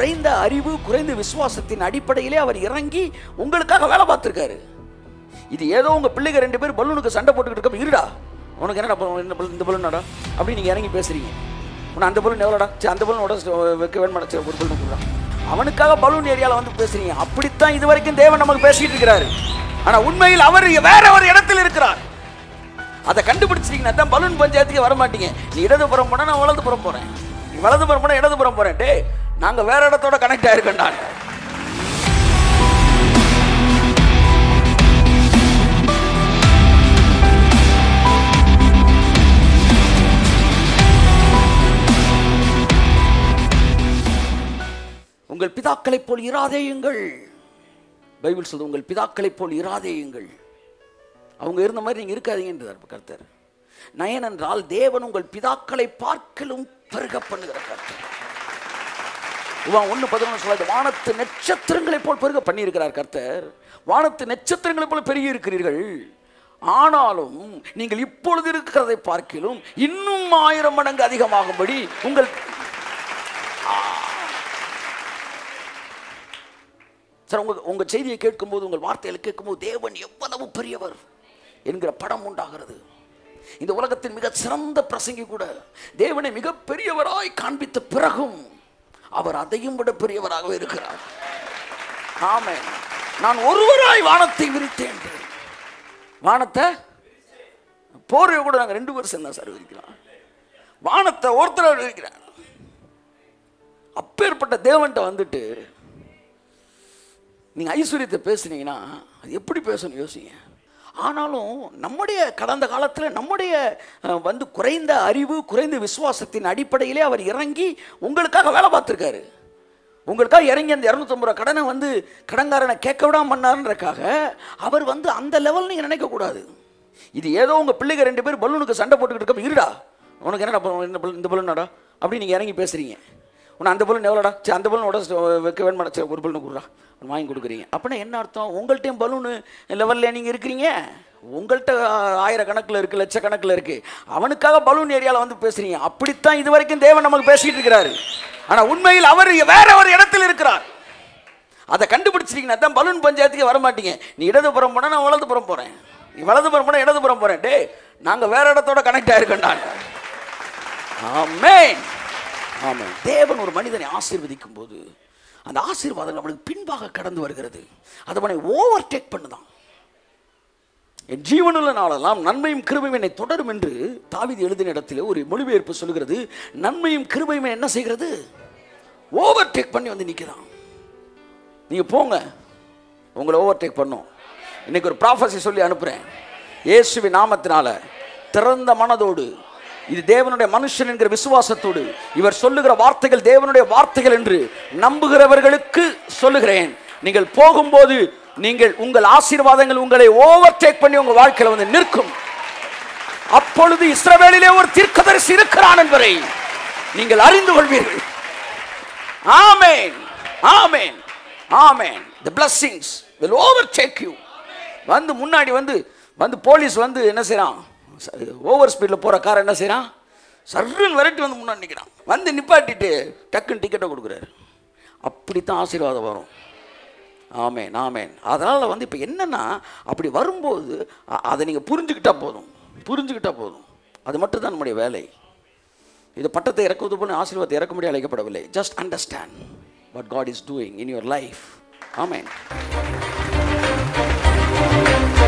குறைந்த அறிவு குறைந்த விசுவாசத்தின் அடிப்படையிலே அவர் இறங்கி உங்களுக்காக வேலை பார்த்துருக்காரு இது ஏதோ உங்க பிள்ளைங்க ரெண்டு பேர் பலூனுக்கு சண்டை போட்டுக்கிட்டு இருக்க இருடா உனக்கு என்னடா பலூன், என்ன பலூன், இந்த பலூனாடா அப்படி நீங்க இறங்கி பேசுறீங்க உன அந்த பலூன் எவ்வளோடா சரி அந்த பலூன் உடச்சு வைக்க வேணுமாடா சரி ஒரு பலூன் கொடுறான் அவனுக்காக பலூன் ஏரியாவில் வந்து பேசுறீங்க அப்படித்தான் இது வரைக்கும் தேவன் நமக்கு பேசிட்டு இருக்கிறாரு ஆனா உண்மையில் அவர் வேற ஒரு இடத்தில் இருக்கிறார் அதை கண்டுபிடிச்சிட்டீங்கன்னா தான் பலூன் பஞ்சாயத்துக்கு வர மாட்டீங்க நீ இடதுபுறம் போனா நான் வலதுபுறம் போறேன் நீ வலதுபுறம் போனா இடதுபுறம் போறேன் டே நாங்க வேற இடத்தோட கனெக்ட் ஆயிருக்கேன்டா உங்கள் பிதாக்களைப் போல் இராதேயுங்கள் பைபிள் சொல்லுது உங்கள் பிதாக்களைப் போல் இராதேயுங்கள் அவங்க இருந்த மாதிரி நீங்க இருக்காதீங்கன்றார் கர்த்தர் நயன் என்றால் தேவன் உங்கள் பிதாக்களை பார்க்கலும் பெருக பண்ணுகிற கர்த்தர் இவன் ஒன்று பதினொன்று சொல்லாது வானத்து நட்சத்திரங்களைப் போல் பெருக பண்ணியிருக்கிறார் கர்த்தர் வானத்து நட்சத்திரங்களைப் போல பெருகி இருக்கிறீர்கள் ஆனாலும் நீங்கள் இப்பொழுது இருக்கிறதை பார்க்கிலும் இன்னும் ஆயிரம் மடங்கு அதிகமாகும்படி உங்கள் சார் உங்க உங்க செய்தியை கேட்கும்போது உங்கள் வார்த்தைகளை கேட்கும்போது தேவன் எவ்வளவு பெரியவர் என்கிற படம் உண்டாகிறது இந்த உலகத்தின் மிக சிறந்த பிரசங்கி கூட தேவனை மிக பெரியவராய் காண்பித்த பிறகும் அவர் அதையும் விட பெரியவராகவே இருக்கிறார் ஆமென் நான் ஒருவராய் வானத்தை விரித்தேன் என்று. வானத்தை போர்வை கூட நாங்கள் ரெண்டு பேரும் சேர்ந்தா சார் விரிக்கிறோம் வானத்தை ஒருத்தர் விரிக்கிறார் அப்பேற்பட்ட தேவன்கிட்ட வந்துட்டு நீங்கள் ஐஸ்வர்யத்தை பேசுனீங்கன்னா அது எப்படி பேசணும் யோசிங்க ஆனாலும் நம்முடைய கடந்த காலத்தில் நம்முடைய அஹ், வந்து குறைந்த அறிவு குறைந்த விசுவாசத்தின் அடிப்படையிலே அவர் இறங்கி உங்களுக்காக வேலை பார்த்துருக்காரு உங்களுக்காக இறங்கி அந்த இரநூத்தம்பது ரூபா கடனை வந்து கடன்காரனை கேட்க விடாம பண்ணாருன்றக்காக அவர் வந்து அந்த லெவல் நீங்கள் நினைக்கக்கூடாது இது ஏதோ உங்கள் பிள்ளைங்க ரெண்டு பேர் பலூனுக்கு சண்டை போட்டுக்கிட்டு இருக்க இருடா உனக்கு என்னடா பலூன், என்ன பலூன், இந்த பலூனாடா அப்படி நீங்கள் இறங்கி பேசுகிறீங்க உன அந்த பலூன் எவ்வளோடா சரி அந்த பலூன் உடச்சு வைக்க வேணுமாடா சரி ஒரு பலூன் கொடுறா வாங்கி கொடுக்குறீங்க அப்படின்னா என்ன அர்த்தம் உங்கள்கிட்டயும் பலூனு லெவலில் நீங்கள் இருக்கிறீங்க உங்கள்கிட்ட ஆயிரக்கணக்கில் இருக்குது லட்சக்கணக்கில் இருக்குது அவனுக்காக பலூன் ஏரியாவில் வந்து பேசுகிறீங்க அப்படித்தான் இது வரைக்கும் தேவன் நமக்கு பேசிட்டு இருக்கிறாரு ஆனால் உண்மையில் அவர் வேற ஒரு இடத்தில் இருக்கிறார் அதை கண்டுபிடிச்சிட்டீங்கன்னா தான் பலூன் பஞ்சாயத்துக்கு வர மாட்டீங்க நீ இடதுபுறம் போனா நான் வலதுபுறம் போகிறேன் நீ வலதுபுறம் போனா இடதுபுறம் போகிறேன் டே நாங்கள் வேற இடத்தோட கனெக்ட் ஆயிருக்கேன்டா ஆமென் ஆமென் தேவன் ஒரு மனிதனை ஆசீர்வதிக்கும் போது அந்த ஆசீர்வாதம் நம்மளுக்கு பின்பாக கடந்து வருகிறது அதை அவனை ஓவர் டேக் பண்ணுதான் என் ஜீவனுள்ள நாளெல்லாம் நன்மையும் கிருபையும் என்னை தொடரும் என்று தாவீது எழுதின இடத்திலே ஒரு மொழிபெயர்ப்பு சொல்கிறது நன்மையும் கிருபையும் என்ன செய்கிறது ஓவர் டேக் பண்ணி வந்து நிற்கிறான் நீங்க போங்க உங்களை ஓவர் டேக் பண்ணும் இன்னைக்கு ஒரு ப்ராஃபஸி சொல்லி அனுப்புறேன் இயேசுவின் நாமத்தினால திறந்த மனதோடு இது தேவனுடைய மனுஷன் என்கிற விசுவாசத்தோடு இவர் சொல்லுகிற வார்த்தைகள் தேவனுடைய வார்த்தைகள் என்று நம்புகிறவர்களுக்கு சொல்லுகிறேன் நீங்கள் போகும்போது நீங்கள் உங்கள் ஆசீர்வாதங்கள் உங்களை ஓவர் டேக் பண்ணி உங்க வாழ்க்கையில வந்து நிற்கும் அப்பொழுது இஸ்ரவேலிலே ஒரு தீர்க்கதரிசி இருக்கிறான் என்பதை நீங்கள் அறிந்து கொள்வீர்கள் ஆமென் ஆமென் ஆமென் the blessings will overtake you வந்து முன்னாடி வந்து வந்து போலீஸ் வந்து என்ன செய்றான் ஓவர் ஸ்பீடில் போகிற கார் என்ன செய்றான் சர்ருன்னு விரட்டி வந்து முன்னாடி நிற்கிறான் வந்து நிப்பாட்டிட்டு டக்குன்னு டிக்கெட்டை கொடுக்குறாரு அப்படித்தான் ஆசீர்வாதம் வரும் ஆமேன் ஆமேன் அதனால் வந்து இப்போ என்னன்னா அப்படி வரும்போது அ- அதை நீங்கள் புரிஞ்சுக்கிட்டா போதும் புரிஞ்சுக்கிட்டா போதும் அது மட்டும் தான் நம்முடைய வேலை இது பட்டத்தை இறக்குவது போல ஆசீர்வாதத்தை இறக்க முடிய அழைக்கப்படவில்லை just understand what God is doing in your life amen